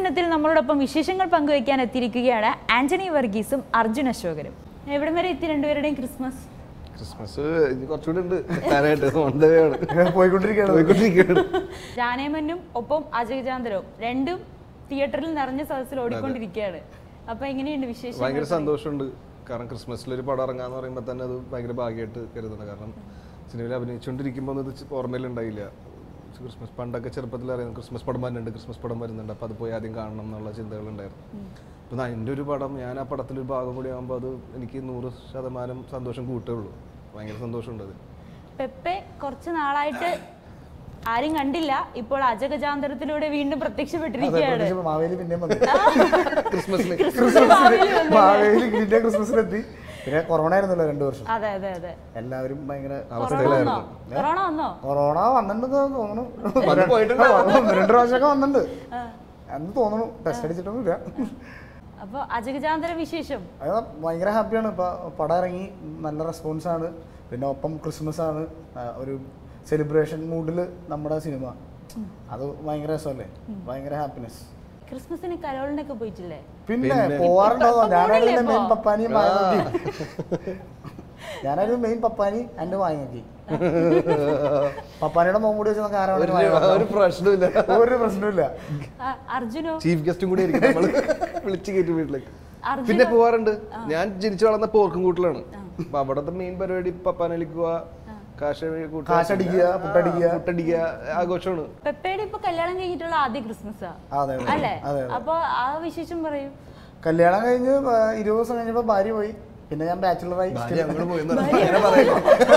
ദിനത്തിൽ നമ്മളോടൊപ്പം വിശേഷങ്ങൾ പങ്കുവയ്ക്കാൻ എത്തിയിരിക്കുകയാണ് ആന്റണി വർഗീസും അർജുൻ അശോകനും എവിടം വരെ എത്തി രണ്ടുപേരുടെയും ക്രിസ്മസ് ക്രിസ്മസ് ഇനി കുറച്ചുകൂടി ഉണ്ട് എത്താനായിട്ട് ഓൺദവേയാണ് പോയിക്കൊണ്ടിരിക്കുകയാണ് പോയിക്കൊണ്ടിരിക്കുകയാണ് ജാനേമനും ഒപ്പം അജയചാന്തരവും രണ്ടും തിയേറ്ററിൽ നിറഞ്ഞ സദസ്സിൽ ഓടിക്കൊണ്ടിരിക്കുകയാണ് അപ്പൊ എങ്ങനെയുണ്ട് വിശേഷം ഭയങ്കര സന്തോഷമുണ്ട് കാരണം ക്രിസ്മസിൽ ഒരു പടം ഇറങ്ങാന്ന് പറയുമ്പോൾ തന്നെ അത് ഭയങ്കര ഭാഗ്യമായിട്ട് കരുതുന്നത് കാരണം സിനിമയിൽ അഭിനയിച്ചുകൊണ്ടിരിക്കുമ്പോൾ ഒന്നും ഇത് ഓർമ്മയിലുണ്ടായില്ല ക്രിസ്മസ് പണ്ടൊക്കെ ചെറുപ്പത്തിൽ അറിയാം ക്രിസ്മസ് പടം വരുന്നുണ്ട് ക്രിസ്മസ് പടം വരുന്നുണ്ട് അപ്പോൾ അത് പോയി ആദ്യം കാണണം എന്നുള്ള ചിന്തകളുണ്ടായിരുന്നു അപ്പം എൻ്റെ ഒരു പടം ഞാൻ ആ പടത്തിലൊരു ഭാഗം കൂടി ആകുമ്പോൾ അത് എനിക്ക് നൂറ് ശതമാനം സന്തോഷം കൂട്ടുള്ളൂ ഭയങ്കര സന്തോഷമുണ്ട് അത് പെപ്പെ കുറച്ച് നാളായിട്ട് ആരും കണ്ടില്ല ഇപ്പോൾ അജഗജാന്തരത്തിലൂടെ വീണ്ടും പ്രത്യക്ഷപ്പെട്ടിരിക്കുകയാണ് മാവേലി പിന്നെയും വന്നു ക്രിസ്മസിന് ക്രിസ്മസ് മാവേലി വന്നു. മാവേലി പിന്നെ ക്രിസ്മസിനെത്തി പിന്നെ കൊറോണ ആയിരുന്നല്ലോ രണ്ടു വർഷം അതെ അതെ അതെ എല്ലാവരും ഭയങ്കര കൊറോണ വന്നോ കൊറോണ വന്നോ കൊറോണ വന്നിട്ടുണ്ടെന്ന് തോന്നുന്നു വന്ന് പോയിട്ടുണ്ടാവും. ഒന്ന് രണ്ട് പ്രാവശ്യമൊക്കെ വന്നിട്ടുണ്ട് എന്ന് തോന്നുന്നു ടെസ്റ്റ് അടിച്ചിട്ടൊന്നുമില്ല അപ്പൊ അജഗജാന്തര വിശേഷം അത് ഭയങ്കര ഹാപ്പിയാണ് ഇപ്പൊ പടം ഇറങ്ങി നല്ല റെസ്പോൺസ് ആണ് പിന്നെ ഒപ്പം ക്രിസ്മസ് ആണ് ആ, ഒരു സെലിബ്രേഷൻ മൂഡിൽ നമ്മുടെ സിനിമ അത് ഭയങ്കര രസമല്ലേ ഭയങ്കര ഹാപ്പിനെസ് ക്രിസ്മസിന് കരോളിനൊക്കെ പോയിട്ടില്ലേ പിന്നെ പോവാറുണ്ടോ ഇപ്പൊ ഞാനായിരുന്നു പോണില്ലേ മെയിൻ ഇപ്പൊ? പപ്പാനിയും വാങ്ങി ഞാനായിരുന്നു മെയിൻ പപ്പാനി എൻ്റെ വാങ്ങി പപ്പാനിയുടെ മോൻ കൂടി വെച്ച് നമുക്ക് ഒരു ആരാണ് ഒരു പ്രശ്നമില്ല ഒരു പ്രശ്നമില്ല ആ, അർജുനോ ചീഫ് ഗസ്റ്റും കൂടി ആയിരിക്കും നമ്മള് വിളിച്ചു കയറ്റി വീട്ടിലേക്ക് അർജുന പിന്നെ പോവാറുണ്ട് ഞാൻ ജനിച്ചു വളർന്ന പോർക്കും കൂട്ടിലാണ് അപ്പൊ അവിടത്തെ മെയിൻ പരിപാടി പപ്പാനലിക്കുക കാശ് കൂട്ടുക, കാശടിക്കുക, പുട്ടടിക്കുക. പുട്ടടിക്കുക ആഘോഷമാണ് പെപ്പയുടെ ഇപ്പൊ കല്യാണം കഴിഞ്ഞിട്ടുള്ള ആദ്യ ക്രിസ്മസാ അതെ അതെ അല്ലേ അതെ അപ്പൊ ആ വിശേഷം പറയൂ കല്യാണം കഴിഞ്ഞ് ആ, ഇരുപത് ദിവസം കഴിഞ്ഞപ്പോ ഭാര്യ പോയി പിന്നെ ഞാൻ ബാച്ചിലറായി ഞങ്ങള് പോയെന്ന് അങ്ങനെ പറയാം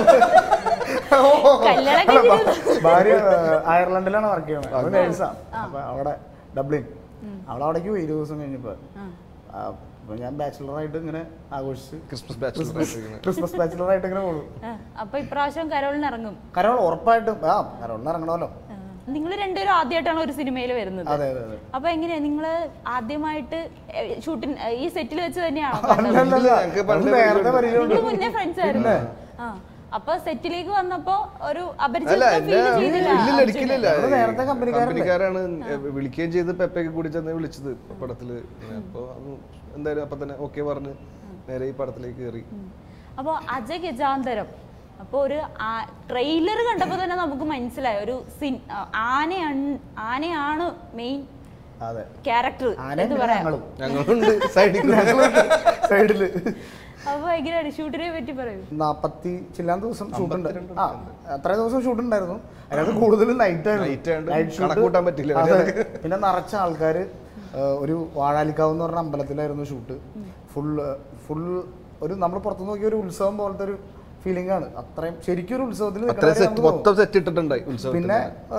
കല്യാണം അല്ല, കഴിഞ്ഞിട്ട് ഭ- ഭാര്യ ആ, അയർലൻഡിലാണ് വർക്ക് ചെയ്യുന്നത് അവൾ നേഴ്സാ അപ്പൊ അവിടെ ഡബ്ലിൻ അവൾ അവിടേക്ക് പോയി ഇരുപത് ദിവസം കഴിഞ്ഞപ്പോ ആ, അപ്പൊ ഞാൻ ബാച്ചിലറായിട്ട് ഇങ്ങനെ ആഘോഷിച്ച് ക്രിസ്മസ് ബാച്ചിലർ ക്രിസ്മസ് ബാച്ചിലറായിട്ട് ഇങ്ങനെ പോകും ആ, അപ്പൊ ഇപ്രാവശ്യം കരോളിന് ഇറങ്ങും കരോൾ ഉറപ്പായിട്ടും ആ കരോളിന് ഇറങ്ങണമല്ലോ നിങ്ങൾ രണ്ടുപേരും ആദ്യമായിട്ടാണ് ഒരു സിനിമയിൽ വരുന്നത് അതെ അതെ അതെ അപ്പൊ എങ്ങനെയാ നിങ്ങള് ആദ്യമായിട്ട് ഷൂട്ടിന് ഈ സെറ്റിൽ വെച്ച് തന്നെയാണോ കണ്ടത്? അല്ലല്ല ഞങ്ങൾക്ക് അത് പണ്ട് നേരത്തെ പരിചയമുണ്ട് നിങ്ങള് മുന്നേ ഫ്രണ്ട്സ് ആയിരുന്നു ആ അപ്പൊ സെറ്റിലേക്ക് വന്നപ്പോ ഒരു അല്ല അപരിചിതത്വം എന്നെ ഫീൽ ചെയ്തില്ല ഇല്ലില്ല അർജുന്? ഒരിക്കലില്ല നമ്മള് നേരത്തെ കമ്പനിക്കാരല്ലേ? കമ്പനിക്കാരാണ് വിളിക്കുകയും ചെയ്ത് പെപ്പയൊക്കെ കൂടി ചെന്ന് വിളിച്ചത് പടത്തില് അപ്പൊ എന്തായാലും അപ്പൊ തന്നെ ഓക്കെ പറഞ്ഞ് നേരെ ഈ പടത്തിലേക്ക് കയറി അപ്പൊ അജയ് ഗജാന്തരം അപ്പൊ ഒരു ട്രെയിലർ കണ്ടപ്പോ തന്നെ നമുക്ക് മനസ്സിലായി ഒരു സിൻ ആ, ആനയാണ് ആനയാണ് മെയിൻ അതെ ക്യാരക്ടർ ആനയും എന്ന് പിന്നെ പറയാം ഞങ്ങളും ഞങ്ങളുണ്ട് സൈഡിൽ സൈഡില് അപ്പൊ എങ്ങനെയാണ് ഷൂട്ടിനെ പറ്റി പറയൂ നാപ്പത്തി ചില്ലാൻ ദിവസം ഷൂട്ട് ഉണ്ട് ആ അത്ര ദിവസം ഷൂട്ട് ഉണ്ടായിരുന്നു അതിനകത്ത് കൂടുതലും നൈറ്റ് Night ആയിരുന്നു ആയതുകൊണ്ട് കണക്കൂട്ടാൻ പറ്റില്ല. അതെ. പിന്നെ നിറച്ച ആൾക്കാര് ആ, ഒരു വാഴാലിക്കാവ് എന്ന് പറഞ്ഞ അമ്പലത്തിലായിരുന്നു ഷൂട്ട് ഫുൾ ഫുൾ ഒരു നമ്മൾ പുറത്തു നോക്കിയ ഒരു ഉത്സവം പോലത്തെ ഒരു ഫീലിംഗ് ആണ് അത്രയും ശരിക്കും ഒരു ഉത്സവത്തിൽ അത്ര സെറ്റ് മൊത്തം സെറ്റ് ഇട്ടിട്ടുണ്ടായി ഉത്സവം പിന്നെ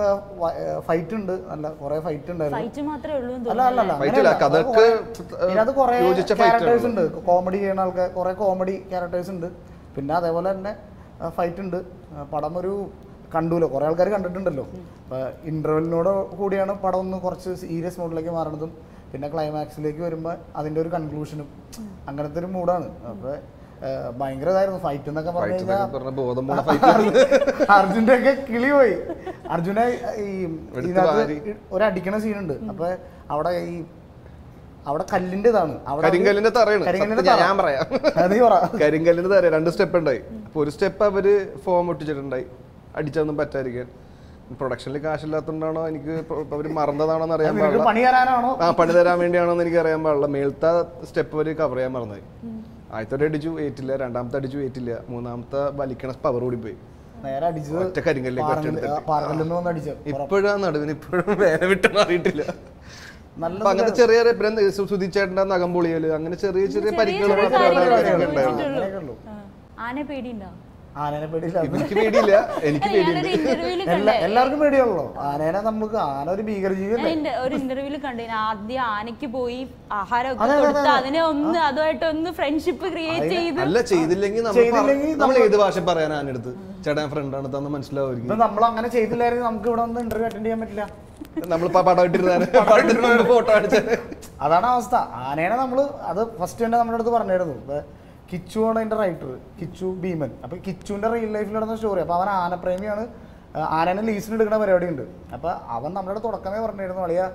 ഫൈറ്റ് ഉണ്ട് നല്ല കുറെ ഫൈറ്റ് ഉണ്ടായിരുന്നു ഫൈറ്റ് മാത്രമേ ഉള്ളൂ എന്ന് അല്ല അല്ല അല്ല Fight ഇല്ല, അങ്ങനെയല്ല. അത് കഥക്ക് കുറെ- ഇതിനകത്ത് കുറെ യോജിച്ച fight ക്യാരക്ടേഴ്സ് ആണ്. ഉണ്ട് കോമഡി ചെയ്യുന്ന ആൾക്കാർ കുറെ കോമഡി ക്യാരക്ടേഴ്സ് ഉണ്ട് പിന്നെ അതേപോലെ തന്നെ ഫൈറ്റ് ഉണ്ട് ആ, പടം ഒരു കണ്ടൂലോ കുറെ ആൾക്കാർ കണ്ടിട്ടുണ്ടല്ലോ അപ്പൊ ഇന്റർവെല്ലിനോട് കൂടിയാണ് പടം ഒന്ന് കുറച്ച് സീരിയസ് മോഡിലേക്ക് മാറണതും പിന്നെ ക്ലൈമാക്സിലേക്ക് വരുമ്പോൾ അതിന്റെ ഒരു കൺക്ലൂഷനും അങ്ങനത്തെ ഒരു മൂഡാണ് അപ്പൊ ആ, ഭയങ്കര ഇതായിരുന്നു ഫൈറ്റ് എന്നൊക്കെ പറഞ്ഞു ഫൈറ്റ് കഴിഞ്ഞാൽ പറഞ്ഞ ബോധം പോണ ഫൈറ്റ് അർജുന്റെ ഒക്കെ കിളി പോയി അർജുനെ ഈ എടുത്ത് ഇതിനകത്ത് വാരി. ഒരു അടിക്കണ സീനുണ്ട് അപ്പൊ അവിടെ ഈ അവിടെ കല്ലിന്റെ ഇതാണ് അവിടെ കരിങ്കല്ലിന്റെ തറയാണ് കരിങ്കല്ലിന്റെ സത്യം തറ. ഞാൻ പറയാം അത് നീ പറ കരിങ്കല്ലിന്റെ തറ രണ്ട് സ്റ്റെപ്പ് ഉണ്ടായി അപ്പൊ ഒരു സ്റ്റെപ്പ് അവര് ഫോം ഒട്ടിച്ചിട്ടുണ്ടായി അടിച്ചൊന്നും പറ്റാതിരിക്കാൻ പ്രൊഡക്ഷനിൽ കാശില്ലാത്തതുകൊണ്ടാണോ എനിക്ക് ഇപ്പൊ അവര് മറന്നതാണോ എന്ന് അറിയാൻ നിനക്ക് പാടില്ല പണി തരാനാണോ ആ പണി തരാൻ വേണ്ടിയാണോ എന്ന് എനിക്ക് അറിയാൻ പാടില്ല മേളത്തെ സ്റ്റെപ്പ് അവര് കവർ ചെയ്യാൻ മറന്നായി ആദ്യത്തെ അടിച്ചു ഏറ്റില്ല രണ്ടാമത്തെ അടിച്ചു ഏറ്റില്ല മൂന്നാമത്തെ വലിക്കണ പവർ കൂടി പോയി നേരെ അടിച്ചത് ഒറ്റ കരിങ്കല്ലിലേക്ക് ഒറ്റ എടുത്തിട്ട്. പാറകല്ലെന്ന് വന്ന് അടിച്ചു ഇപ്പോഴും ആ നടുവിന് ഇപ്പോഴും വേദന വിട്ടെന്ന് അറിയിട്ടില്ല നല്ല അപ്പൊ അങ്ങനത്തെ ചെറിയ ചെറിയ പിന്നെ സുധിച്ചേട്ടൻ്റെ നഖം പൊളിയല് അങ്ങനെ ചെറിയ ചെറിയ പരിക്കുകൾ ചെറിയ മാത്രമേ കാര്യങ്ങളൊക്കെ അവർക്ക് ഉണ്ടായുള്ളൂ അങ്ങനെയൊക്കെ ഉള്ളൂ. ആ. ആനയെ പേടിയുണ്ടോ ആനേനെ പേടിയില്ല എനിക്ക് പേടിയില്ല എനിക്ക് അല്ല, ഞാനൊരു ഇന്റർവ്യൂല് എല്ലാ കണ്ടേ എല്ലാവർക്കും പേടിയുള്ളൂ ആനേനെ നമുക്ക് ആന ഒരു ഭീകരജീവി ഞാൻ അല്ലേ ഇന്റെ- ഒരു ഇന്റർവ്യൂല് കണ്ടു ആദ്യം ആനയ്ക്ക് പോയി ആഹാരമൊക്കെ അതെ, അതെ, കൊടുത്ത് അതെ. അതിനെ ഒന്ന് അതുമായിട്ട് ഒന്ന് ഫ്രണ്ട്ഷിപ്പ് ക്രിയേറ്റ് ചെയ്ത് അല്ല ചെയ്തില്ലെങ്കിൽ നമ്മൾ ചെയ്തില്ലെങ്കിൽ പറ- നമ്മൾ ഏത് ഭാഷ പറയാൻ ആനടുത്ത് ചേട്ടാ ഫ്രണ്ടാണ് തന്ന് മനസ്സിലാവുമായിരിക്കും ഇപ്പൊ നമ്മൾ അങ്ങനെ ചെയ്തില്ലായിരുന്നു നമുക്ക് ഇവിടെ ഒന്ന് ഇന്റർവ്യൂ അറ്റൻഡ് ചെയ്യാൻ പറ്റില്ല നമ്മൾ പടം ഇട്ടിരുന്നാണ് ഫോട്ടോ അടിച്ചത് അതാണ് അവസ്ഥ ആനേനെ നമ്മൾ അത് ഫസ്റ്റ് തന്നെ നമ്മുടെ അടുത്ത് പറഞ്ഞായിരുന്നു ഇപ്പൊ കിച്ചു ആണ് അതിന്റെ റൈറ്റർ കിച്ചു ഭീമൻ അപ്പൊ കിച്ചുവിന്റെ റിയൽ ലൈഫിൽ നടന്ന സ്റ്റോറി അപ്പൊ അവൻ ആനപ്രേമിയാണ് ആ, ആനേനെ ലീസിന് എടുക്കുന്ന പരിപാടി ഉണ്ട് അപ്പൊ അവൻ നമ്മുടെ അടുത്ത് തുടക്കമേ പറഞ്ഞിരുന്നു അളിയ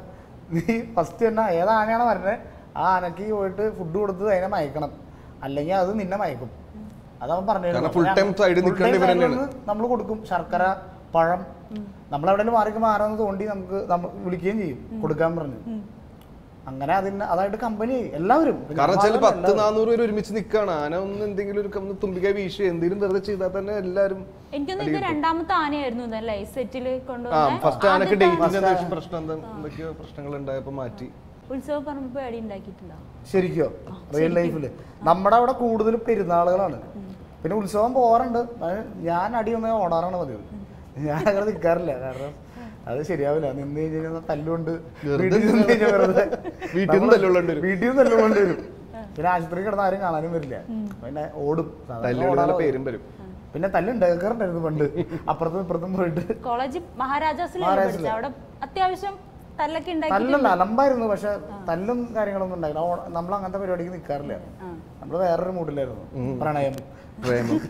നീ ഫസ്റ്റ് തന്നെ ഏത് ആനയാണോ വരുന്നത് ആ ആനക്ക് പോയിട്ട് ഫുഡ് കൊടുത്ത് അതിനെ മയക്കണം അല്ലെങ്കിൽ അത് നിന്നെ മയക്കും അതവൻ പറഞ്ഞു കാരണം full time side ൽ നിൽക്കേണ്ടി ഇവര് തന്നെയാണ്. നമ്മൾ കൊടുക്കും ശർക്കര പഴം നമ്മളെവിടെയും മാറിക്കുമ്പോൾ ആരാന്ന് തോണ്ടി നമുക്ക് നമ്മ വിളിക്കുകയും ചെയ്യും കൊടുക്കാൻ പറഞ്ഞു അങ്ങനെ അതിന് അതായിട്ട് കമ്പനി എല്ലാവരും പിന്നെ കാരണം വെച്ചാൽ മാത്രമല്ല പത്ത് എല്ലാവരും. നാനൂറ് പേര് ഒരുമിച്ച് നിൽക്കാണ് ആന ഒന്ന് എന്തെങ്കിലും ഒരു ഒന്ന് തുമ്പിക വീശി എന്തെങ്കിലും വെറുതെ ചെയ്താൽ തന്നെ എല്ലാവരും എനിക്കൊന്നും ഇത് രണ്ടാമത്തെ ആനയായിരുന്നു ഇതല്ലേ സെറ്റില് ആ കൊണ്ടുവന്ന ഫസ്റ്റ് ആനക്ക് ആദ്യത്തെ ഡേറ്റിന്റെ എന്തെങ്കിലും പ്രശ്നം എന്താ എന്തൊക്കെയോ പ്രശ്നങ്ങൾ ഉണ്ടായപ്പോ മാറ്റി ഉത്സവ പറമ്പ് പോയി അടി ഉണ്ടാക്കിയിട്ടുണ്ടോ ശരിക്കോ റിയൽ ലൈഫില് നമ്മുടെ അവിടെ കൂടുതൽ പെരുന്നാളുകളാണ് പിന്നെ ഉത്സവം പോകാറുണ്ട് അത് ഞാൻ അടി ഒന്നേ ഓടാറാണ് പതിവ് ഞാൻ അങ്ങനെ നിൽക്കാറില്ല കാരണം അത് ശരിയാവില്ല നിന്ന് കഴിഞ്ഞ് കഴിഞ്ഞാൽ തല്ലുകൊണ്ട് വെറുതെ വീട്ടിൽ നിന്ന് കഴിഞ്ഞാൽ വെറുതെ വീട്ടിൽ നിന്ന് നമ്മള് തല്ലുകൊള്ളേണ്ടി വരും. വീട്ടിൽ നിന്ന് തല്ലുകൊണ്ട് വരും പിന്നെ ആശുപത്രി കിടന്ന് ആരും കാണാനും വരില്ല പിന്നെ ഓടും സാധാരണ തല്ലുകൊള്ള ഓടാറ് പേരും വരും പിന്നെ തല്ലുണ്ടാക്കാറുണ്ടായിരുന്നു പണ്ട് അപ്പുറത്തും ഇപ്പുറത്തും പോയിട്ട് കോളേജ് മഹാരാജാസിലാണ് മഹാരാജാസില്. പഠിച്ചത് അവിടെ അത്യാവശ്യം തല്ലൊക്കെ ഉണ്ടാക്കി തല്ലല്ല അലമ്പായിരുന്നു പക്ഷെ തല്ലും കാര്യങ്ങളൊന്നും ഉണ്ടായില്ല നമ്മൾ അങ്ങനത്തെ പരിപാടിക്ക് നിൽക്കാറില്ല നമ്മൾ വേറൊരു മൂഡിലായിരുന്നു പ്രണയം പ്രേമം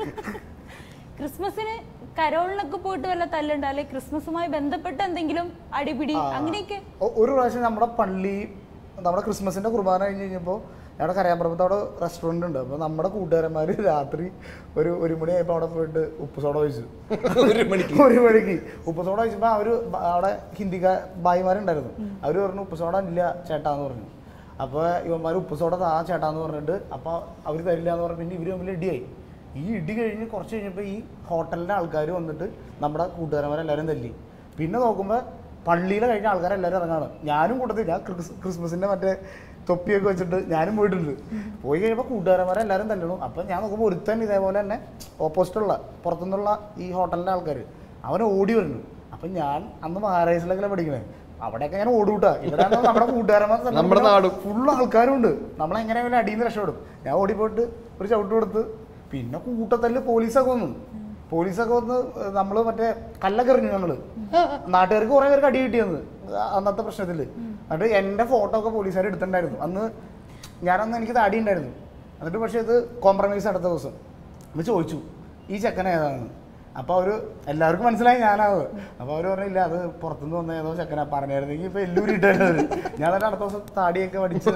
ക്രിസ്മസിന് കരോളിനൊക്കെ പോയിട്ട് വല്ല തല്ലുണ്ടോ അല്ലെ ക്രിസ്മസുമായി ബന്ധപ്പെട്ട എന്തെങ്കിലും അടിപിടി അങ്ങനെയൊക്കെ ഒ- ഒരു പ്രാവശ്യം നമ്മുടെ പള്ളി നമ്മുടെ ക്രിസ്മസിന്റെ കുർബാന കഴിഞ്ഞ് കഴിഞ്ഞപ്പോൾ ഞങ്ങളുടെ കരയാമ്പറമ്പത്ത് അവിടെ റെസ്റ്റോറൻറ്റ് ഉണ്ട് അപ്പോൾ നമ്മുടെ കൂട്ടുകാരന്മാർ രാത്രി ഒരു ഒരു മണിയായപ്പോൾ അവിടെ പോയിട്ട് ഉപ്പ് സോഡ ഒഴിച്ചു ഒരു മണിക്ക് ഒരു മണിക്ക് ഉപ്പ് സോഡ ഒഴിച്ചപ്പോൾ അവർ അവിടെ ഹിന്ദിക്കാർ ബായിമാരുണ്ടായിരുന്നു അവർ പറഞ്ഞു ഉപ്പ് സോഡ ഇല്ല ചേട്ടാന്ന് പറഞ്ഞു അപ്പോൾ ഇവന്മാർ ഉപ്പ് സോഡ താ ചേട്ടാന്ന് പറഞ്ഞിട്ട് അപ്പോൾ അവർ തരില്ല എന്ന് പറഞ്ഞിട്ട് പിന്നെ ഇവർ തമ്മിൽ ഇടിയായി ഈ ഇടി കഴിഞ്ഞ് കുറച്ച് കഴിഞ്ഞപ്പോൾ ഈ ഹോട്ടലിൻ്റെ ആൾക്കാർ വന്നിട്ട് നമ്മുടെ കൂട്ടുകാരന്മാരെല്ലാവരും തല്ലി പിന്നെ നോക്കുമ്പോൾ പള്ളിയിൽ കഴിഞ്ഞ ആൾക്കാരെല്ലാവരും ഇറങ്ങാണ് ഞാനും കൂട്ടത്തിൽ ഞാൻ ക്രിസ് ക്രിസ്മസിൻ്റെ മറ്റേ തൊപ്പിയൊക്കെ വെച്ചിട്ട് ഞാനും പോയിട്ടുണ്ട് പോയി കഴിയുമ്പോൾ കൂട്ടുകാരന്മാരെല്ലാവരും തല്ലണു അപ്പം ഞാൻ നോക്കുമ്പോൾ ഒരുത്തൻ ഇതേപോലെ തന്നെ ഓപ്പോസിറ്റുള്ള പുറത്തുനിന്നുള്ള ഈ ഹോട്ടലിൻ്റെ ആൾക്കാർ അവൻ ഓടി വരുന്നു അപ്പം ഞാൻ അന്ന് മഹാരാഷ്ട്രയിലൊക്കെ പഠിക്കണേ അവിടെയൊക്കെ ഞാൻ ഓടൂട്ടാ ഇവിടെ നമ്മുടെ കൂട്ടുകാരന്മാർ നമ്മുടെ നാടും. ഫുള്ള് ആൾക്കാരുണ്ട് നമ്മളെങ്ങനെയായാലും അടിയിൽ നിന്ന് രക്ഷപ്പെടും ഞാൻ ഓടിപ്പോയിട്ട് ഒരു ചവിട്ട് കൊടുത്ത് പിന്നെ കൂട്ടത്തല്ല് പോലീസൊക്കെ വന്നു പോലീസൊക്കെ വന്ന് നമ്മൾ മറ്റേ കല്ലൊക്കെ എറിഞ്ഞു ഞങ്ങള് നാട്ടുകാർക്ക് കുറെ പേർക്ക് അടി കിട്ടിയെന്ന് അന്നത്തെ പ്രശ്നത്തിൽ എന്നിട്ട് എൻ്റെ ഫോട്ടോ ഒക്കെ പോലീസുകാർ എടുത്തിട്ടുണ്ടായിരുന്നു അന്ന് ഞാനന്ന് എനിക്ക് താടി ഉണ്ടായിരുന്നു എന്നിട്ട് പക്ഷേ ഇത് കോംപ്രമൈസ് അടുത്ത ദിവസം നമ്മൾ ചോദിച്ചു ഈ ചെക്കൻ ഏതാണെന്ന് അപ്പോൾ അവർ എല്ലാവർക്കും മനസ്സിലായി ഞാനാവ് അപ്പോൾ അവർ പറഞ്ഞില്ല അത് പുറത്തുനിന്ന് വന്ന ഏതോ ചെക്കനാ പറഞ്ഞായിരുന്നെങ്കിൽ ഇപ്പോൾ എല്ലൂരി ഇട്ടായിരുന്നു ഞാൻ തന്നെ അടുത്ത ദിവസം താടിയൊക്കെ പഠിച്ച്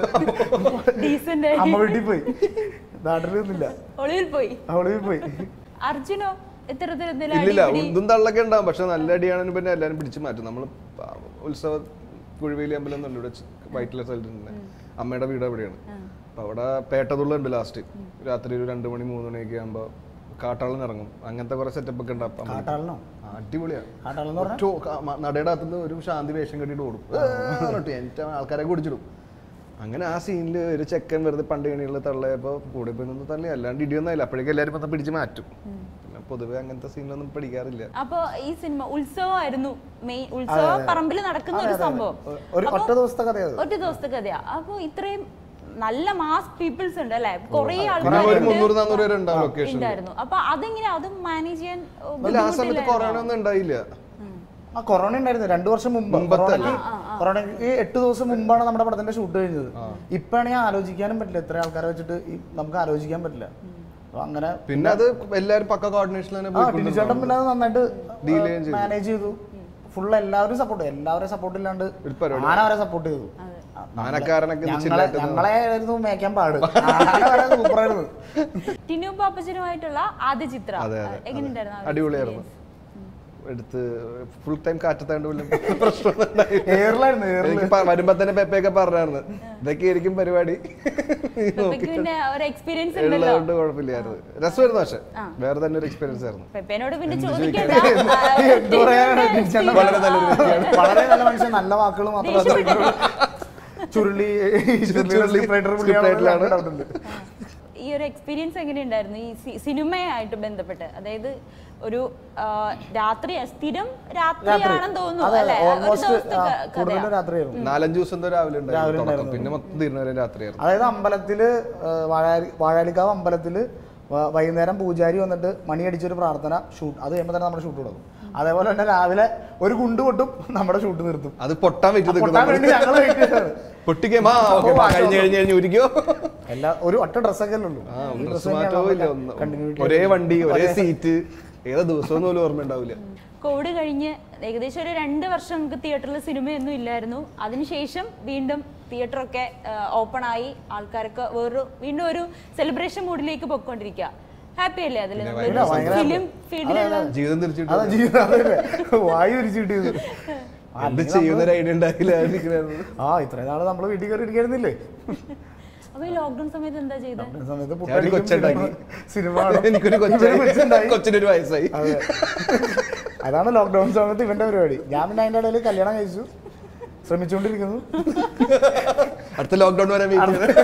ഡീസന്റ് അമ്മ വീട്ടിൽ പോയി നാട്ടിൽ നിന്നില്ല ഒളിവിൽ പോയി അവളിൽ പോയി അർജുനോ ഇത്തരത്തിൽ എന്തെങ്കിലും ഇല്ലില്ല അടിപിടി ഉന്തും തള്ളൊക്കെ ഉണ്ടാവും പക്ഷെ നല്ല അടിയാണെന്ന് പിന്നെ എല്ലാരും പിടിച്ചു മാറ്റും നമ്മൾ ഉത്സവ കുഴിവേലി അമ്പലം എന്നല്ല ഇവിടെ വൈറ്റിലെ സ്ഥലത്തുണ്ട് അമ്മയുടെ വീട് അവിടെയാണ് അപ്പൊ അവിടെ പേട്ടതുള്ള ഉണ്ട് ലാസ്റ്റ് രാത്രി ഒരു രണ്ട് മണി മൂന്ന് മണിയൊക്കെ ആകുമ്പോ കാട്ടാളൻ ഇറങ്ങും അങ്ങനത്തെ കുറെ സെറ്റപ്പ് ഒക്കെ ഉണ്ട് അപ്പം കാട്ടാളനോ ആ, അടിപൊളിയാ കാട്ടാളെന്ന് പറഞ്ഞാൽ ഒറ്റ ക- മ- നടയുടെ അകത്തുനിന്ന് ഒരു ശാന്തി വേഷം കെട്ടിട്ട് ഓടും ഏ, എന്നിട്ട് എനിക്ക് ആൾക്കാരെ കുടിച്ചിടും അങ്ങനെ ആ സീനിൽ ഒരു ചെക്കൻ വെറുതെ പണ്ട് കണികളിൽ തള്ളയപ്പോ കൂടെ പോയി നിന്ന് തള്ളി അല്ലാണ്ട് ഇടിയൊന്നും ആയില്ല അപ്പോഴേക്കും എല്ലാവരും മൊത്തം പിടിച്ച് മാറ്റും പിന്നെ പൊതുവെ അങ്ങനത്തെ സീനിലൊന്നും പഠിക്കാറില്ല അപ്പൊ ഈ സിനിമ ഉത്സവമായിരുന്നു മെയിൻ ഉത്സവ പറമ്പിൽ നടക്കുന്ന ഒരു സംഭവം ഒരു ഒറ്റ ദിവസത്തെ കഥയത് ഒറ്റ ദിവസത്തെ കഥയാ അപ്പൊ ഇത്രയും നല്ല മാസ് പീപ്പിൾസ് ഉണ്ട് അല്ലെ കൊറേ പിന്നെ ആൾക്കാർ ഒരു മുന്നൂറ് നാന്നൂറ് പേര് ഉണ്ടാവും ലൊക്കേഷൻ ഉണ്ടായിരുന്നു അപ്പൊ അതെങ്ങനെ അത് മാനേജ് ചെയ്യാൻ ഏഹ്, ആ സമയത്ത് ബുദ്ധിമുട്ടില്ലായിരുന്നോ? കൊറോണ ഒന്നും ഉണ്ടായില്ല ആ കൊറോണ ഉണ്ടായിരുന്നു രണ്ടു വർഷം മുമ്പ് മുമ്പത്തെ കൊറോണയ്ക്ക് കൊറോണയ്ക്ക് എട്ട് ദിവസം മുമ്പാണ് നമ്മുടെ പടത്തിന്റെ ഷൂട്ട് കഴിഞ്ഞത് ഇപ്പാണെങ്കിൽ ആലോചിക്കാനും പറ്റില്ല ഇത്ര ആൾക്കാരെ വെച്ചിട്ട് ഈ നമുക്ക് ആലോചിക്കാൻ പറ്റില്ല അപ്പൊ അങ്ങനെ പിന്നെ അത് എല്ലാരും പക്ക കോർഡിനേഷനിൽ തന്നെ ആ പോയിക്കൊണ്ടിരുന്നു. ടിനിച്ചേട്ടൻ പിന്നെ അത് നന്നായിട്ട് Deal ചെയ്യുകയും ചെയ്തു. മാനേജ് ചെയ്തു ഫുൾ എല്ലാവരും സപ്പോർട്ട് എല്ലാവരും സപ്പോർട്ട് ഇല്ലാണ്ട് ഒരു പരിപാടി. ആന വരെ സപ്പോർട്ട് ചെയ്തു ആ, ആനക്കാരനൊക്കെ ഇത് ഞങ്ങളെ ചില്ലായിട്ട് ഞങ്ങളെ ആയിരുന്നു മേക്കാൻ പാട് ആന വരെ സൂപ്പറായിരുന്നു ടിനു പാപ്പച്ചനുമായിട്ടുള്ള ആദ്യ ചിത്രം അതെ അതെ എങ്ങനെയുണ്ടായിരുന്നു ആ ഒരു അടിപൊളിയായിരുന്നു എടുത്ത് ഫുൾ ടൈം കാറ്റത്താണ്ട് പോലും പ്രശ്നമൊന്നും ഉണ്ടായില്ല. ഏറിലായിരുന്നു ഏറില് എനിക്ക് പ- വരുമ്പോ തന്നെ പെപ്പയൊക്കെ പറഞ്ഞായിരുന്നു ഇതൊക്കെ ആയിരിക്കും പരിപാടി പെപ്പയ്ക്ക് പിന്നെ ഒരു എക്സ്പീരിയൻസ് ഉണ്ടല്ലോ ഉള്ളതുകൊണ്ട് കുഴപ്പമില്ലായിരുന്നു രസമായിരുന്നു പക്ഷെ വേറെ തന്നെ ഒരു എക്സ്പീരിയൻസ് ആയിരുന്നു പെപ്പേനോട് പിന്നെ എന്ത് ചോദിക്കേണ്ട ചോദിക്കാൻ? ആ, എന്ത് പറയാനാണ് ടിനിച്ചേട്ടൻ വളരെ നല്ലൊരു വ്യക്തിയാണ്. വളരെ നല്ല മനുഷ്യൻ നല്ല വാക്കുകൾ മാത്രമേ ചുരുളി ചുരുളി script writer-ലാണ്. ചുരുളി ഈ ഒരു എക്സ്പീരിയൻസ് എങ്ങനെയുണ്ടായിരുന്നു ഈ സി- സിനിമയായിട്ട് ബന്ധപ്പെട്ട് അതായത് ഒരു ആ, രാത്രി സ്ഥിരം രാത്രിയാണെന്ന് തോന്നുന്നു അതെ അല്ലെ ഒരു ഓൾമോസ്റ്റ് ദിവസത്തെ ക- കൂടുതലും കഥയാ രാത്രിയായിരുന്നു നാലഞ്ച് ദിവസം എന്തോ രാവിലെ ഉണ്ടായിരുന്നു രാവിലെ തുടക്കം. ഉണ്ടായിരുന്നു. പിന്നെ മൊത്തം തീരുന്നവരെ രാത്രിയായിരുന്നു അതായത് അമ്പലത്തില് ആ, വാഴാലി വാഴാലിക്കാവ് അമ്പലത്തില് വ- വൈകുന്നേരം പൂജാരി വന്നിട്ട് മണിയടിച്ചൊരു പ്രാർത്ഥന ഷൂട്ട് അത് കഴിയുമ്പോൾ തന്നെ നമ്മുടെ ഷൂട്ട് തുടങ്ങും അതേപോലെ തന്നെ രാവിലെ ഒരു കുണ്ട് പൊട്ടും നമ്മുടെ ഷൂട്ട് നിർത്തും അത് പൊട്ടാൻ വെച്ച് പൊട്ടാൻ വേണ്ടി ഞങ്ങൾ wait ചെയ്തതാണ്. പൊട്ടിക്കേമാ ഓ, കഴിഞ്ഞ് കഴിഞ്ഞ് കഴിഞ്ഞ് ഉരിക്കോ എല്ലാ ഒരു ഒറ്റ ഡ്രസ്സൊക്കെ അല്ലേ ഉള്ളൂ ആ ഈ ഡ്രസ് dress മാറ്റവും ഇല്ല തന്നെയാണ് ഒന്നും. continuity ഒരേ ആയിട്ട് വണ്ടി ഒരേ സീറ്റ് ഏതാ ദിവസം പോലും ഓർമ്മ ഉണ്ടാവില്ല കോവിഡ് കഴിഞ്ഞ് ഏകദേശം ഒരു രണ്ട് വർഷം നമുക്ക് തിയേറ്ററിൽ സിനിമയൊന്നും ഇല്ലായിരുന്നു അതിനുശേഷം വീണ്ടും തിയേറ്ററൊക്കെ ഓപ്പൺ ആയി ആൾക്കാർക്ക് വേറൊരു വീണ്ടും ഒരു സെലിബ്രേഷൻ മൂഡിലേക്ക് പൊയ്ക്കൊണ്ടിരിക്കുക ഹാപ്പി അല്ലേ അതിൽ ഭയങ്കര ഫിലിം ഫീൽഡിലുള്ള ജീവിതം തിരിച്ചിട്ട് അതാ ജീവിതം അതല്ലേ വായു വിരിച്ചിട്ട് എന്ത് ചെയ്യുന്ന ഒരു ഐഡിയ ഉണ്ടായില്ല ഇരിക്കണായിരുന്നു. ആ ഇത്രയും നാള് നമ്മള് വീട്ടിൽ കയറി ഇരിക്കായിരുന്നില്ലേ അപ്പൊ ഈ ലോക്ക്ഡൌൺ സമയത്ത് എന്താ ചെയ്തത് ലോക്ക്ഡൗൺ സമയത്ത് ഞാൻ ഒരു കൊച്ചുണ്ടാക്കി. സിനിമ കാണും. എനിക്കൊരു ഇവര് കൊച്ചായി കൊച്ചുണ്ടായി. കൊച്ചിനൊരു വയസ്സായി അതെ അതാണ് ലോക്ക്ഡൌൺ സമയത്ത് ഇവന്റെ പരിപാടി ഞാൻ പിന്നെ അതിന്റെ ഇടയിൽ കല്യാണം കഴിച്ചു ശ്രമിച്ചുകൊണ്ടിരിക്കുന്നു അടുത്ത ലോക്ക്ഡൌൺ വരെ വെയിറ്റ് ചെയ്ത്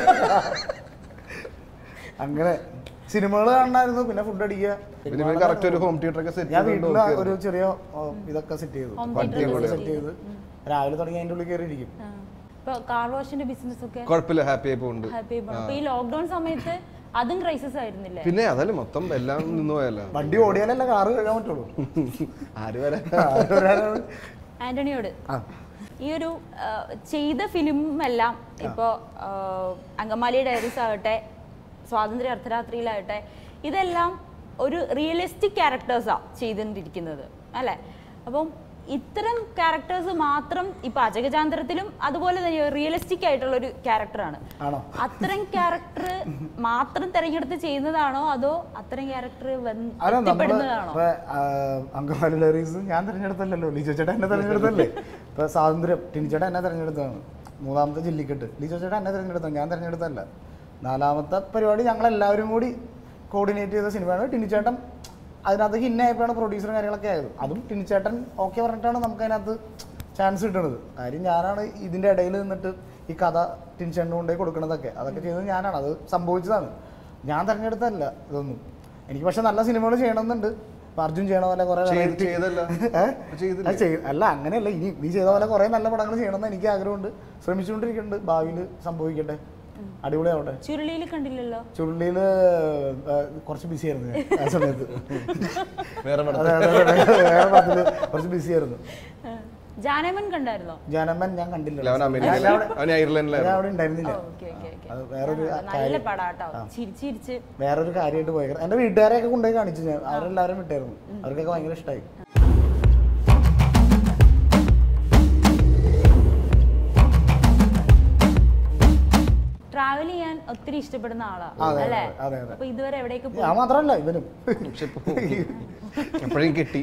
അങ്ങനെ സിനിമകൾ കാണണമായിരുന്നു പിന്നെ ഫുഡ് അടിക്കുക പിന്നെ ഇവര് കറക്റ്റ് ഒരു ഹോം തിയേറ്റർ ഒക്കെ സെറ്റ് ഞാൻ വീട്ടിൽ ഒരു ചെറിയ ഓ, ഇതൊക്കെ സെറ്റ് ചെയ്തു Home പട്ടി theatre സെറ്റ് ചെയ്ത് രാവിലെ തുടങ്ങി അതിന്റെ ഉള്ളിൽ കയറി ഇരിക്കും ആ. ഇപ്പൊ കാർ വാഷിന്റെ ബിസിനസ് ഒക്കെ കുഴപ്പമില്ല ഹാപ്പി ആയി പോകുന്നുണ്ട് ഹാപ്പി അപ്പൊ ഈ ലോക്ക്ഡൌൺ സമയത്ത് അതും ക്രൈസിസ് ആയിരുന്നില്ലേ പിന്നെ അതല്ലേ മൊത്തം എല്ലാം നിന്ന് പോയല്ല വണ്ടി ഓടിയാലല്ല കാറ് കഴുകാൻ പറ്റുള്ളൂ ആര് വരെ ആരും ഒരാള് ആന്റണിയോട് ആ ഈ ഒരു ആ, ചെയ്ത ഫിലിം എല്ലാം ഇപ്പോൾ അങ്കമാലി ഡയറീസ് ആകട്ടെ സ്വാതന്ത്ര്യ അർദ്ധരാത്രിയിലാകട്ടെ ഇതെല്ലാം ഒരു റിയലിസ്റ്റിക് ക്യാരക്ടേഴ്സാണ് ചെയ്തുകൊണ്ടിരിക്കുന്നത് അല്ലേ അപ്പം ഇത്തരം ക്യാരക്ടേഴ്സ് മാത്രം ഇപ്പൊ അജഗജാന്തരത്തിലും അതുപോലെ തന്നെ റിയലിസ്റ്റിക് ആയിട്ടുള്ള ഒരു ക്യാരക്ടറാണ് ആണോ അത്തരം ക്യാരക്ടർ മാത്രം തിരഞ്ഞെടുത്ത് ചെയ്യുന്നതാണോ അതോ അത്തരം ക്യാരക്ടർ അല്ല നമ്മള് എത്തിപ്പെടുന്നതാണോ ഇപ്പൊ അങ്കമാലി ഡയറീസ് ഞാൻ തിരഞ്ഞെടുത്തല്ലോ ലിജോ ചേട്ടൻ എന്നെ തിരഞ്ഞെടുത്തല്ലേ ഇപ്പൊ സ്വാതന്ത്ര്യം ടിനിച്ചേട്ടൻ എന്നെ തിരഞ്ഞെടുത്തതാണ് മൂന്നാമത്തെ ജില്ലിക്കെട്ട് ലിജോ ചേട്ടൻ എന്നെ തിരഞ്ഞെടുത്തത് ഞാൻ തിരഞ്ഞെടുത്തല്ല നാലാമത്തെ പരിപാടി ഞങ്ങൾ എല്ലാവരും കൂടി കോർഡിനേറ്റ് ചെയ്ത സിനിമയാണ് ടിനിച്ചേട്ടൻ അതിനകത്ത് ഹിന്നായപ്പോഴാണ് പ്രൊഡ്യൂസറും കാര്യങ്ങളൊക്കെ ആയത് അതും ടിനിച്ചേട്ടൻ ഓക്കെ പറഞ്ഞിട്ടാണ് നമുക്ക് അതിനകത്ത് ചാൻസ് കിട്ടുന്നത് കാര്യം ഞാനാണ് ഇതിൻ്റെ ഇടയിൽ നിന്നിട്ട് ഈ കഥ ടിനിച്ചേട്ടൻ കൊണ്ടുപോയി കൊടുക്കണതൊക്കെ അതൊക്കെ ചെയ്തത് ഞാനാണ് അത് സംഭവിച്ചതാണ് ഞാൻ തിരഞ്ഞെടുത്തല്ല ഇതൊന്നും എനിക്ക് പക്ഷെ നല്ല സിനിമകൾ ചെയ്യണമെന്നുണ്ട് ഇപ്പൊ അർജുൻ ചെയ്യണ പോലെ കുറെ ചെയ്ത് ചെയ്തല്ല ഏ? ചെയ്തില്ലേ? അത് ചെയ്- അല്ല അങ്ങനെയല്ല ഇനി നീ ചെയ്ത പോലെ കുറെ നല്ല പടങ്ങൾ ചെയ്യണമെന്ന് എനിക്ക് ആഗ്രഹമുണ്ട് ശ്രമിച്ചുകൊണ്ടിരിക്കുന്നുണ്ട് ഭാവിയിൽ സംഭവിക്കട്ടെ അടിപൊളിയാവട്ടെ ചുരുളിയിൽ കണ്ടില്ലല്ലോ ചുരുളിയില് ആ, കുറച്ച് ബിസി ആയിരുന്നു ഞാൻ ആ സമയത്ത് വേറെ പടം അതെ, അതെ, അതെ, വേറെ പടത്തില് കുറച്ച് ബിസി ആയിരുന്നു ആ. ജാനമൻ കണ്ടായിരുന്നോ ജാനമ്മൻ ഞാൻ കണ്ടില്ല അവൻ അമേരിക്കയിലാണ് അവൻ അയർലൻഡിലായിരുന്നു ഞാൻ അവിടെ ഉണ്ടായിരുന്നില്ല ഓക്കെ ഓക്കെ ഓക്കെ അത് വേറൊരു നല്ല കാര്യം പടാട്ടോ ചിരിച്ചിരിച്ച് വേറൊരു കാര്യമായിട്ട് പോയി എന്റെ വീട്ടുകാരെയൊക്കെ കൊണ്ടുപോയി കാണിച്ചു ഞാൻ അവരെല്ലാവരും വിട്ടായിരുന്നു അവർക്കൊക്കെ ഭയങ്കര ഇഷ്ടമായി ട്രാവൽ ചെയ്യാൻ ഒത്തിരി ഇഷ്ടപ്പെടുന്ന ആളാ അതെ, അല്ലേ അതെ, അതെ, അതെ. അപ്പൊ ഇതുവരെ എവിടേക്ക് പോയി ഞാൻ മാത്രമല്ല ഇവനും പക്ഷെ എപ്പോഴും കിട്ടി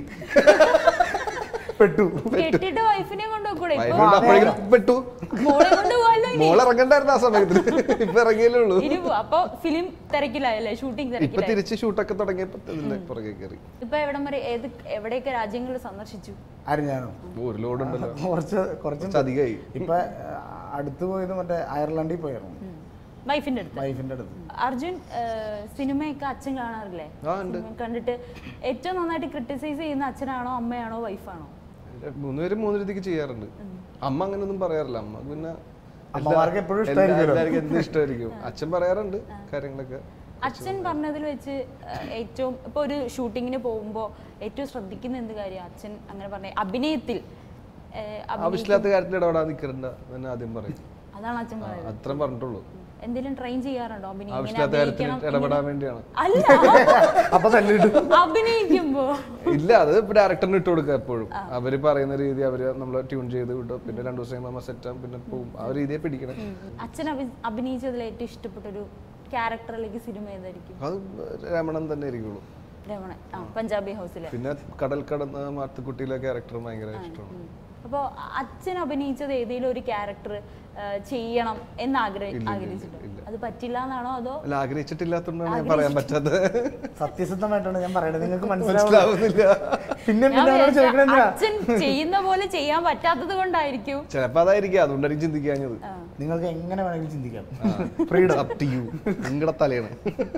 പെട്ടു കെട്ടിട്ട് വൈഫിനെ കൊണ്ടുപോകൂടെ ഇപ്പൊ വയലുണ്ട് അപ്പോഴേക്കും പെട്ടു മോളെ കൊണ്ടുപോകാലോ ഇനി മോൾ ഇറങ്ങണ്ടായിരുന്നു ആ സമയത്ത് ഇപ്പൊ ഇറങ്ങിയല്ലേ ഉള്ളൂ ഇനി പോ- അപ്പൊ ഫിലിം തിരക്കിലായല്ലേ ഷൂട്ടിംഗ് ഇപ്പൊ തിരക്കിലായി തിരിച്ച് ഷൂട്ടൊക്കെ തുടങ്ങിയപ്പോ ഇതിന്റെ പുറകെ കയറി ഇപ്പൊ എവിടം വരെ ഏത് എവിടെയൊക്കെ രാജ്യങ്ങൾ സന്ദർശിച്ചു ആരും ഞാനോ ഒരു ലോഡ് ഉണ്ടല്ലോ കുറച്ച് കുറച്ച് കുറച്ച് അധികമായി ഇപ്പൊ ആ, അടുത്ത് പോയത് മറ്റേ അയർലൻഡിൽ പോയിരുന്നു വൈഫിന്റെ അടുത്ത് വൈഫിന്റെ അടുത്ത് അർജുൻ ഏഹ്, സിനിമയൊക്കെ അച്ഛൻ കാണാറില്ലേ ആ ഉണ്ട് സിനിമ കണ്ടിട്ട് ഏറ്റവും നന്നായിട്ട് ക്രിട്ടിസൈസ് ചെയ്യുന്ന അച്ഛനാണോ അമ്മയാണോ വൈഫാണോ മൂന്നുപേരും മൂന്ന് രീതിക്ക് ചെയ്യാറുണ്ട് അമ്മ അങ്ങനെയൊന്നും പറയാറില്ല അമ്മ പിന്നെ അമ്മമാർക്ക് എപ്പോഴും എല്ലാ- ഇഷ്ടമായിരിക്കുമല്ലോ. എല്ലാവർക്കും എന്തും ഇഷ്ടമായിരിക്കും അച്ഛൻ പറയാറുണ്ട് കാര്യങ്ങളൊക്കെ അച്ഛൻ പറഞ്ഞതിൽ വെച്ച് ഏഹ്, ഏറ്റവും ഇപ്പൊ ഒരു ഷൂട്ടിങ്ങിന് പോകുമ്പോ ഏറ്റവും ശ്രദ്ധിക്കുന്ന എന്ത് കാര്യം അച്ഛൻ അങ്ങനെ പറഞ്ഞ അഭിനയത്തിൽ ഏഹ്, അഭിനയി- ആവശ്യമില്ലാത്ത കാര്യത്തിൽ ഇടപെടാൻ നിൽക്കണ്ട എന്ന് ആദ്യം പറയും അതാണ് അച്ഛൻ പറയുന്നത് അത്രയും പറഞ്ഞിട്ടുള്ളൂ എന്തെങ്കിലും ട്രെയിൻ ചെയ്യാറുണ്ടോ അഭിനയം ഇങ്ങനെ ആവശ്യമില്ലാത്ത കാര്യത്തിൽ അഭിനയിക്കണം ഇടപെടാൻ ഇങ്ങനെ- വേണ്ടിയാണ് അല്ല അപ്പൊ തല്ലിട്ടു അഭിനയിക്കുമ്പോ ഇല്ല അത് ഡയറക്ടറിന് ഇട്ട് കൊടുക്കുക എപ്പോഴും അവര് പറയുന്ന രീതി അവര് നമ്മളെ ട്യൂൺ ചെയ്ത് വിടും പിന്നെ രണ്ടു ദിവസം കഴിയുമ്പോൾ സെറ്റ് ആവും പിന്നെ പോവും ആ ഒരു രീതിയെ പിടിക്കണം അച്ഛൻ അഭി- അഭിനയിച്ചതിൽ ഏറ്റവും ഇഷ്ടപ്പെട്ട ഒരു ക്യാരക്ടർ അല്ലെങ്കിൽ സിനിമ ഏതായിരിക്കും അത് രമണൻ തന്നെ ആയിരിക്കുള്ളൂ രമണൻ ആ പഞ്ചാബി ഹൗസിലെ പിന്നെ കടൽ കടന്ന മാത്തുക്കുട്ടിയിലെ ക്യാരക്ടർ ഭയങ്കര ഇഷ്ടമാണ് അപ്പോൾ അച്ഛൻ അഭിനയിച്ചത് ഏതെങ്കിലും ഒരു ക്യാരക്ടർ ചെയ്യണം എന്ന് ആഗ്രഹി ആഗ്രഹിച്ചിട്ടുണ്ട് അത് പറ്റില്ല എന്നാണോ അതോ അല്ല ആഗ്രഹിച്ചിട്ടില്ലാത്തതുകൊണ്ടാണ് ഞാൻ പറയാൻ പറ്റാത്തത് സത്യസന്ധമായിട്ടാണ് ഞാൻ പറയണത് നിങ്ങൾക്ക് മനസ്സിലാവുന്നില്ല മനസ്സിലാവുന്നില്ല പിന്നെ ഞാൻ പിന്നെ അവരോട് വിചാരിച്ചു, ചോദിക്കണെന്താ അച്ഛൻ ചെയ്യുന്ന പോലെ ചെയ്യാൻ പറ്റാത്തത് കൊണ്ടായിരിക്കും ചിലപ്പോ അതായിരിക്കും അതുകൊണ്ടായിരിക്കും ചിന്തിക്കാഞ്ഞത് നിങ്ങൾക്ക് എങ്ങനെ വേണമെങ്കിലും ചിന്തിക്കാം ഫ്രീഡം അപ് ടു യു നിങ്ങളുടെ തലയാണ്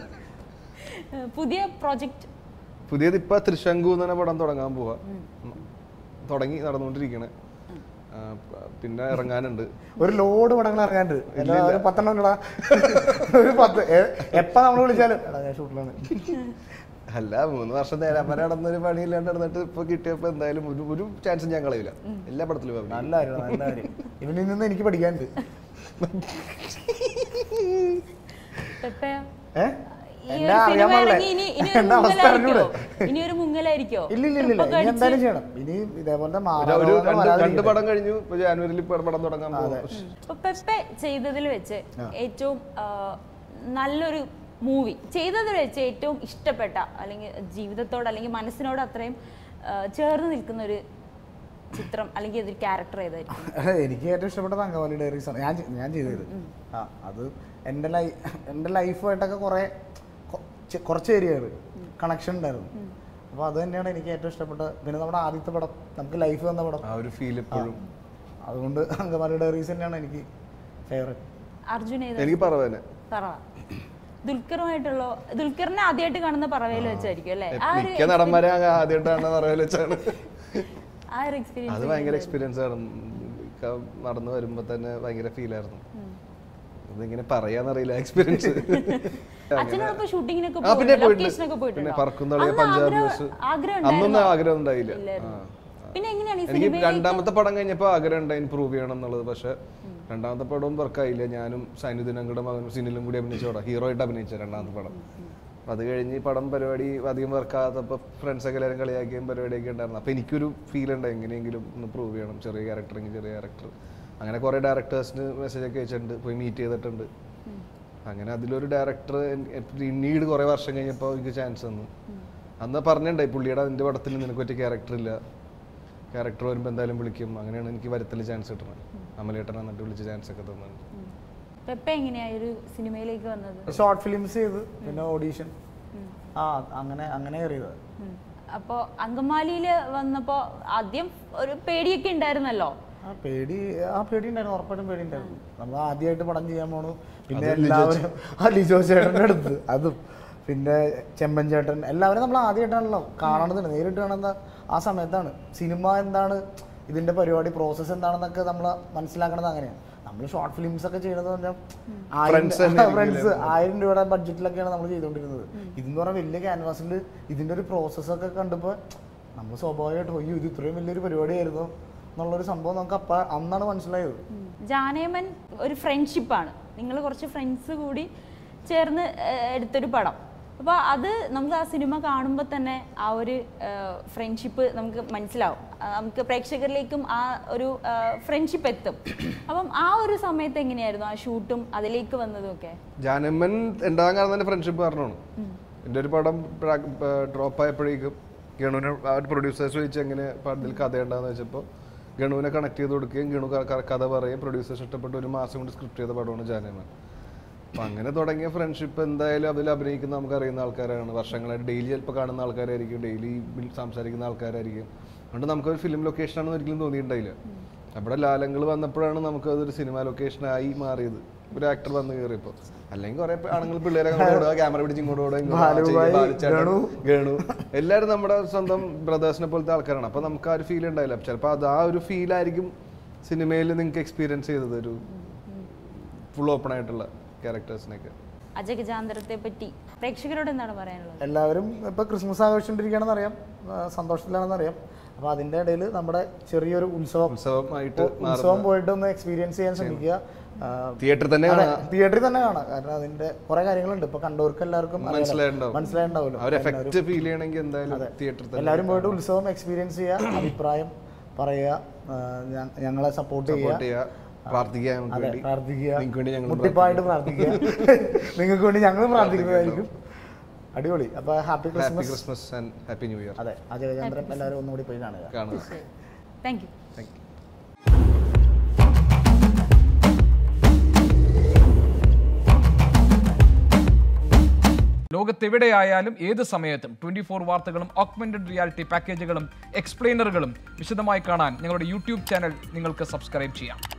ഏഹ് പുതിയ പ്രോജക്റ്റ് പുതിയത് ഇപ്പൊ തൃശങ്കു എന്ന് പറഞ്ഞ പടം തുടങ്ങാൻ പോവാ തുടങ്ങി നടന്നുകൊണ്ടിരിക്കണേ ആ, പ- പിന്നെ ഇറങ്ങാനുണ്ട് ഒരു ലോഡ് പടങ്ങൾ ഇറങ്ങാണ്ട് എല്ലാ ഒരു പത്തെണ്ണം ഉണ്ടടാ ഒരു പത്ത് എ- എപ്പ നമ്മൾ വിളിച്ചാലും എടാ ഞാൻ ഷൂട്ടിലാണ് അല്ല മൂന്ന് വർഷം നേരം വരെ നടന്നൊരു പണിയില്ലാണ്ട് നടന്നിട്ട് ഇപ്പൊ കിട്ടിയപ്പോ എന്തായാലും ഒരു ഒരു ചാൻസും ഞാൻ കളയില്ല എല്ലാ പടത്തിലും അഭിനയിക്കും. നല്ല കാര്യം നല്ല കാര്യം ഇവനിൽ നിന്ന് എനിക്ക് പഠിക്കാനുണ്ട് പെപ്പയോ ഏ ഈ എന്നെ ഒരു അറിയാൻ സിനിമ പാടില്ലേ? ഇറങ്ങി ഇനി ഇനി ഒരു എന്റെ അവസ്ഥ മുങ്ങലായിരിക്കോ അറിഞ്ഞൂടെ? ഇനി ഒരു മുങ്ങലായിരിക്കോ ഇല്ല ഇല്ല ഇല്ല Trip ഒക്കെ ഇനി അടിച്ച് എന്തായാലും ചെയ്യണം ഇനി ഇതേപോലത്തെ ഒരു മാറാരോഗങ്ങൾ രണ്ട് രണ്ട് വരാതിരിക്കട്ടെ. പടം കഴിഞ്ഞു ഇപ്പൊ ജാനുവരിയിൽ പടം തുടങ്ങാൻ പോകും ഇപ്പൊ പെപ്പെ ചെയ്തതിൽ വെച്ച് ഏറ്റവും ആ, നല്ലൊരു മൂവി ചെയ്തതിൽ വെച്ച് ഏറ്റവും ഇഷ്ടപ്പെട്ട അല്ലെങ്കിൽ ജീവിതത്തോട് അല്ലെങ്കിൽ മനസ്സിനോട് അത്രയും ആ, ചേർന്ന് നിൽക്കുന്ന ഒരു ചിത്രം അല്ലെങ്കിൽ ഒരു ക്യാരക്ടർ ഏതായിരിക്കും എനിക്ക് ഏറ്റവും ഇഷ്ടപ്പെട്ടത് അങ്കമാലി ഡയറീസ് ആണ് ഞാൻ ചെ- ഞാൻ ചെയ്തത് ആ അത് എൻ്റെ ലൈ എൻ്റെ ലൈഫുമായിട്ടൊക്കെ കുറേ കൊ- ചെ- കുറച്ച് ഏരിയകൾ കണക്ഷൻ ഉണ്ടായിരുന്നു അപ്പോൾ അത് തന്നെയാണ് എനിക്ക് ഏറ്റവും ഇഷ്ടപ്പെട്ട പിന്നെ നമ്മുടെ ആദ്യത്തെ പടം നമുക്ക് ലൈഫ് തന്ന പടം ആ ഒരു ഫീൽ ഇപ്പോഴും അതുകൊണ്ട് അങ്കമാലി ഡയറീസ് തന്നെയാണ് എനിക്ക് ഫേവറേറ്റ് അർജുൻ ഏതാ എനിക്ക് പറവനെ പറവ ദുൽഖറുമായിട്ടുള്ള ദുൽഖറിനെ ആദ്യമായിട്ട് കാണുന്ന പറവയിൽ വെച്ചായിരിക്കും അല്ലേ ആ ഒരു മിക്ക നടന്മാരെ അങ്ങ് ആദ്യമായിട്ടാണ് പറയൽ വെച്ചാണ് ആ ഒരു എക്സ്പീരിയൻസ് അത് ഭയങ്കര എക്സ്പീരിയൻസ് ആണ് ഇക്ക നടന്നു വരുമ്പോ തന്നെ ഭയങ്കര ഫീൽ ആയിരുന്നു ഇതിങ്ങനെ പറയാന്നറിയില്ല എക്സ്പീരിയൻസ് അച്ഛനോടൊപ്പം ഷൂട്ടിങ്ങിനൊക്കെ ആ പിന്നെ പോയിട്ടുണ്ട് ലൊക്കേഷനൊക്കെ പിന്നെ പോയിട്ടുണ്ടോ പറക്കും തളിക അന്ന് പഞ്ചാബ് ആഗ്രഹം- ന്യൂസ് ആഗ്രഹം അന്നൊന്നും ഉണ്ടായിരുന്നോ? ആഗ്രഹം ഉണ്ടായില്ല ഇല്ലായിരുന്നു. ആ. പിന്നെ എങ്ങനെയാണ് ഈ എനിക്ക് സിനിമ രണ്ടാമത്തെ പടം കഴിഞ്ഞപ്പോൾ ആഗ്രഹം ഉണ്ടായി ഇമ്പ്രൂവ് ചെയ്യണം എന്നുള്ളത് പക്ഷെ രണ്ടാമത്തെ പടവും വർക്കായില്ല ഞാനും സൈനുദിനങ്ങളുടെ മകനും സിനിലും കൂടി അഭിനയിച്ച പടം ഹീറോ ആയിട്ട് അഭിനയിച്ച രണ്ടാമത്തെ പടം അപ്പൊ അത് കഴിഞ്ഞ് ഈ പടം പരിപാടി അധികം വർക്കാകാത്തപ്പോൾ ഫ്രണ്ട്സൊക്കെ എല്ലാവരും കളിയാക്കിയും പരിപാടിയൊക്കെ ഉണ്ടായിരുന്നു അപ്പോൾ എനിക്കൊരു ഫീൽ ഉണ്ട് എങ്ങനെയെങ്കിലും ഒന്ന് പ്രൂവ് ചെയ്യണം ചെറിയ ക്യാരക്ടറെങ്കിൽ ചെറിയ ക്യാരക്ടർ അങ്ങനെ കുറേ ഡയറക്ടേഴ്സിന് മെസ്സേജ് ഒക്കെ അയച്ചിട്ടുണ്ട് പോയി മീറ്റ് ചെയ്തിട്ടുണ്ട് അങ്ങനെ അതിലൊരു ഡയറക്ടർ പിന്നീട് കുറേ വർഷം കഴിഞ്ഞപ്പോൾ എനിക്ക് ചാൻസ് തന്നു അന്ന് പറഞ്ഞിട്ടുണ്ടായി പുള്ളിയുടെ അതിൻ്റെ പടത്തിൽ നിനക്ക് പറ്റിയ ക്യാരക്ടർ ഇല്ല ക്യാരക്ടർ വരുമ്പോൾ എന്തായാലും വിളിക്കും അങ്ങനെയാണ് എനിക്ക് വരത്തിൽ ചാൻസ് കിട്ടുന്നത് അമലേട്ടൻ എന്നിട്ട് വിളിച്ച് ചാൻസ് ഒക്കെ തന്നത് പെപ്പ എങ്ങനെയാ ഈ ഒരു സിനിമയിലേക്ക് വന്നത് ഷോർട്ട് ഫിലിംസ് ചെയ്ത് പിന്നെ ഓഡീഷൻ ആ അങ്ങനെ അങ്ങനെ കയറിയത് ഉം. അപ്പോ അങ്കമാലിയില് വന്നപ്പോ ആദ്യം ഒരു പേടിയൊക്കെ ഉണ്ടായിരുന്നല്ലോ ആ പേടി ആ പേടി ഉണ്ടായിരുന്നു ഉറപ്പായിട്ടും പേടി ഉണ്ടായിരുന്നു നമ്മൾ ആദ്യമായിട്ട് പടം ചെയ്യാൻ പോണു പിന്നെ എല്ലാവരും ആ ലിജോ ചേട്ടൻ്റെ അടുത്ത് അതും പിന്നെ ചെമ്പൻ ചേട്ടൻ എല്ലാവരും നമ്മൾ ആദ്യമായിട്ടാണല്ലോ കാണണത് നേരിട്ട് കാണുന്ന ആ സമയത്താണ് സിനിമ എന്താണ് ഇതിന്റെ പരിപാടി പ്രോസസ്സ് എന്താണെന്നൊക്കെ നമ്മൾ മനസ്സിലാക്കണത് അങ്ങനെയാണ് നമ്മൾ ഷോർട്ട് ഫിലിംസ് ഒക്കെ ചെയ്യുന്നത് പറഞ്ഞാൽ Friends തന്നെ ഫ്രണ്ട്സ് ആയിരം രൂപയുടെ ബഡ്ജറ്റിലൊക്കെയാണ് നമ്മൾ ചെയ്തുകൊണ്ടിരുന്നത് ഇതെന്ന് പറഞ്ഞാൽ വലിയ ക്യാൻവാസിൽ ഇതിന്റെ ഒരു പ്രോസസ്സൊക്കെ കണ്ടപ്പോൾ നമ്മൾ സ്വാഭാവികമായിട്ട് അയ്യോ ഇത് ഇത്രയും വലിയൊരു പരിപാടിയായിരുന്നു എന്നുള്ളൊരു സംഭവം നമുക്ക് അപ്പ അന്നാണ് മനസ്സിലായത് ഉം. ജാനേമൻ ഒരു ഫ്രണ്ട്ഷിപ്പാണ് നിങ്ങൾ കുറച്ച് ഫ്രണ്ട്സ് കൂടി ചേർന്ന് ഏഹ്, എടുത്തൊരു പടം അപ്പോൾ അത് നമുക്ക് ആ സിനിമ കാണുമ്പോൾ തന്നെ ആ ഒരു ഫ്രണ്ട്ഷിപ്പ് നമുക്ക് മനസ്സിലാവും ആ, നമുക്ക് പ്രേക്ഷകരിലേക്കും ആ ഒരു ഫ്രണ്ട്ഷിപ്പ് എത്തും അപ്പം ആ ഒരു സമയത്ത് എങ്ങനെയായിരുന്നു ആ ഷൂട്ടും അതിലേക്ക് വന്നതും ഒക്കെ ജാനമ്മൻ ഉണ്ടാകാൻ കാരണം തന്നെ ഫ്രണ്ട്ഷിപ്പ് കാരണമാണ് എൻ്റെ ഒരു പടം ഡ്രോപ്പ് ആയപ്പോഴേക്കും ഗണുവിനെ ആ ഒരു പ്രൊഡ്യൂസേഴ്സ് ചോദിച്ച് എങ്ങനെ പടത്തിൽ കഥ ഉണ്ടാന്ന് വെച്ചപ്പോൾ ഗണുവിനെ കണക്ട് ചെയ്ത് കൊടുക്കുകയും ഗണു ക- ക- കഥ പറയുകയും പ്രൊഡ്യൂസേഴ്സ് ഇഷ്ടപ്പെട്ട് ഒരു മാസം കൊണ്ട് സ്ക്രിപ്റ്റ് ചെയ്ത പടമാണ് ജാനമ്മൻ അപ്പം അങ്ങനെ തുടങ്ങിയ ഫ്രണ്ട്ഷിപ്പ് എന്തായാലും അതിൽ അഭിനയിക്കുന്ന നമുക്ക് അറിയുന്ന ആൾക്കാരാണ് വർഷങ്ങളായിട്ട് ഡെയിലി ചിലപ്പോൾ കാണുന്ന ആൾക്കാരായിരിക്കും ഡെയിലി സംസാരിക്കുന്ന ആൾക്കാരായിരിക്കും അതുകൊണ്ട് നമുക്കൊരു ഫിലിം ലൊക്കേഷൻ ആണെന്ന് ഒരിക്കലും തോന്നിയിട്ടുണ്ടായില്ല അവിടെ ലാലങ്ങൾ വന്നപ്പോഴാണ് നമുക്ക് അതൊരു സിനിമ ലൊക്കേഷനായി മാറിയത് ഒരു ആക്ടർ വന്ന് കയറിയപ്പോൾ അല്ലെങ്കിൽ കുറെ ആണുങ്ങൾ പിള്ളേരെ അങ്ങോട്ട് ഓടുക ക്യാമറ പിടിച്ച് ഇങ്ങോട്ട് ഓടുക ഇങ്ങോട്ട് ആ ചെയ്യുക, ബാലുഭായി, ബാലുച്ചേട്ടൻ, ഗണു. ഗണു എല്ലാവരും നമ്മുടെ സ്വന്തം ബ്രദേഴ്സിനെ പോലത്തെ ആൾക്കാരാണ് അപ്പോൾ നമുക്ക് ആ ഒരു ഫീൽ ഉണ്ടായില്ല ചിലപ്പോൾ അത് ആ ഒരു ഫീൽ ആയിരിക്കും സിനിമയിൽ നിങ്ങൾക്ക് എക്സ്പീരിയൻസ് ചെയ്തത് ഒരു ഫുൾ ഓപ്പൺ ആയിട്ടുള്ള ക്യാരക്ടേഴ്സിനൊക്കെ അജഗജാന്തരത്തെ പറ്റി പ്രേക്ഷകരോട് എന്താണ് പറയാനുള്ളത് എല്ലാവരും ഇപ്പൊ ക്രിസ്മസ് ആഘോഷിച്ചിരിക്കുകയാണെന്ന് അറിയാം ആ, സന്തോഷത്തിലാണെന്ന് അറിയാം അപ്പൊ അതിന്റെ ഇടയിൽ നമ്മുടെ ചെറിയൊരു ഉത്സവം ഉത്സവമായിട്ട് ഉത്സവം പോയിട്ട് ഒന്ന് എക്സ്പീരിയൻസ് ചെയ്യാൻ ശ്രമിക്കുക ആ, തിയേറ്ററിൽ തന്നെ അതെ, കാണാം തിയേറ്ററിൽ തന്നെ കാണാം കാരണം അതിന്റെ കുറെ കാര്യങ്ങളുണ്ട് ഇപ്പൊ കണ്ടവർക്ക് എല്ലാവർക്കും അറിയാലോ. മനസ്സിലായിട്ടുണ്ടാവും. മനസ്സിലായിട്ടുണ്ടാവുമല്ലോ ആ ഒരു എഫക്റ്റ് ഫീൽ ചെയ്യണമെങ്കിൽ എന്തായാലും തിയേറ്ററിൽ തന്നെ എല്ലാവരും പോയിട്ട് ഉത്സവം എക്സ്പീരിയൻസ് ചെയ്യുക അഭിപ്രായം പറയുക ആ, ഞ- ഞങ്ങളെ സപ്പോർട്ട് സപ്പോർട്ട് ചെയ്യുക ചെയ്യുക പ്രാർത്ഥിക്കുക നമുക്ക് അതെ വേണ്ടി പ്രാർത്ഥിക്കുക നിങ്ങൾക്ക് വേണ്ടി ഞങ്ങൾ മുട്ടിപ്പായിട്ട് പ്രാർത്ഥിക്കുക നിങ്ങൾക്ക് വേണ്ടി ഞങ്ങൾ പ്രാർത്ഥിക്കുന്നതായിരിക്കും അടിപൊളി അപ്പൊ happy happy Christmas Christmas and happy new year അതെ അജയചന്ദ്രൻ എല്ലാവരും ഒന്നുകൂടി പോയി കാണുക കാണുക താങ്ക് യു താങ്ക് യു ലോകത്തെവിടെയായാലും ഏത് സമയത്തും ട്വന്റി ഫോർ വാർത്തകളും ഓഗ്മെന്റഡ് റിയാലിറ്റി പാക്കേജുകളും എക്സ്പ്ലെയിനറുകളും വിശദമായി കാണാൻ ഞങ്ങളുടെ യൂട്യൂബ് ചാനൽ നിങ്ങൾക്ക് സബ്സ്ക്രൈബ് ചെയ്യാം